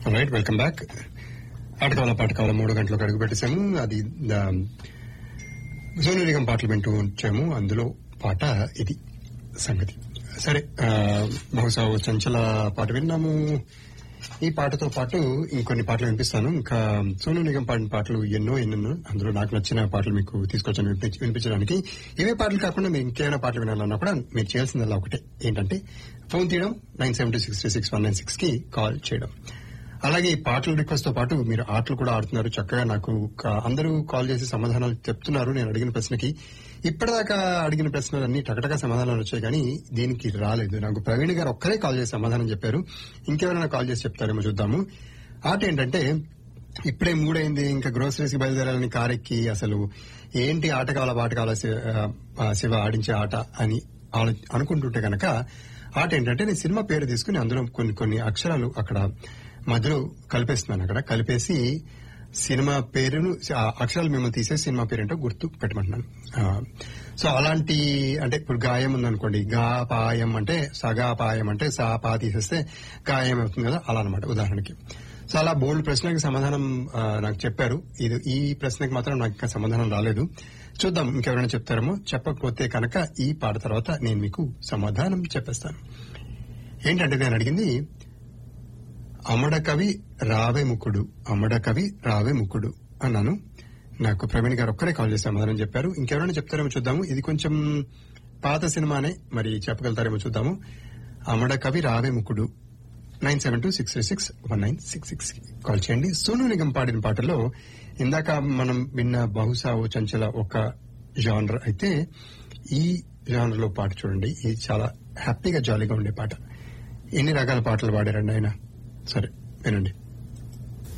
right welcome back ఆట కావాల పాట కావాల మూడు గంటలకు అడుగు పెట్టేశాము అది ద- సోను నిగం పాటలు వింటూ వచ్చాము అందులో పాట ఇది సంగతి సరే ఆ, బహుశా ఓ చంచల పాట విన్నాము ఈ పాటతో పాటు ఇంకొన్ని పాటలు వినిపిస్తాను ఇంకా సోను నిగం పాడిన పాటలు ఎన్నో ఎన్నెన్నో అందులో నాకు నచ్చిన పాటలు మీకు తీసుకొచ్చాను వినిపించ- వినిపించడానికి ఇవే పాటలు కాకుండా మీరు ఇంకేమైనా పాటలు వినాలన్నా కూడా మీరు చేయాల్సిందల్లా ఒకటే ఏంటంటే ఫోన్ తీయడం nine seven two six six one nine six కి కాల్ చేయడం అలాగే ఈ పాటల రిక్వెస్ట్ తో పాటు మీరు ఆటలు కూడా ఆడుతున్నారు చక్కగా నాకు క- అందరూ కాల్ చేసి సమాధానాలు చెప్తున్నారు నేను అడిగిన ప్రశ్నకి ఇప్పటిదాకా అడిగిన ప్రశ్నలన్నీ టకటగా సమాధానాలు వచ్చాయి కానీ దీనికి రాలేదు నాకు ప్రవీణ్ గారు ఒక్కరే కాల్ చేసి సమాధానం చెప్పారు ఇంకెవరైనా కాల్ చేసి చెప్తారేమో చూద్దాము ఆట ఏంటంటే ఇప్పుడే మూడైంది ఇంకా గ్రోసరీస్ కి బయలుదేరాలని కారెక్కి అసలు ఏంటి ఆట కావాలా పాట కావాలా శివ- ఆ, శివ ఆడించే ఆట అని ఆలో- అనుకుంటుంటే గనక ఆట ఏంటంటే నేను సినిమా పేరు తీసుకుని అందులో కొన్ని కొన్ని అక్షరాలు అక్కడ మధ్యలో కలిపేస్తున్నాను అక్కడ కలిపేసి సినిమా పేరును ఆ అక్షరాలు మేము తీసేసి సినిమా పేరు ఏంటో గుర్తు పెట్టమంటున్నాను ఆ, సో అలాంటి అంటే ఇప్పుడు గాయం ఉందనుకోండి గా పాయం అంటే సగా పాయం అంటే సా పా తీసేస్తే గాయం అవుతుంది కదా అలా అనమాట ఉదాహరణకి సో అలా బోల్డ్ ప్రశ్నకి సమాధానం ఆ, నాకు చెప్పారు ఇది ఈ ప్రశ్నకి మాత్రం నాకు ఇంకా సమాధానం రాలేదు చూద్దాం ఇంకెవరైనా చెప్తారేమో చెప్పకపోతే కనుక ఈ పాట తర్వాత నేను మీకు సమాధానం చెప్పేస్తాను ఏంటంటే నేను అడిగింది అమడ కవి రావే ముక్కుడు అమడ కవి రావే ముక్కుడు అన్నాను నాకు ప్రవీణ్ గారు ఒక్కరే కాల్ చేసి సమాధానం చెప్పారు ఇంకెవరైనా చెప్తారేమో చూద్దాము ఇది కొంచెం పాత సినిమానే మరి చెప్పగలుగుతారేమో చూద్దాము అమడ కవి రావే ముక్కుడు nine seven two six six one nine six six call చేయండి సోను నిగం పాడిన పాటలో ఇందాక మనం విన్న బహుశా ఓ చంచల ఒక జానర్ అయితే ఈ జానర్ లో పాట చూడండి ఇది చాలా హ్యాపీగా జాలీగా ఉండే పాట ఎన్ని రకాల పాటలు పాడారండి ఆయన సరే వినండి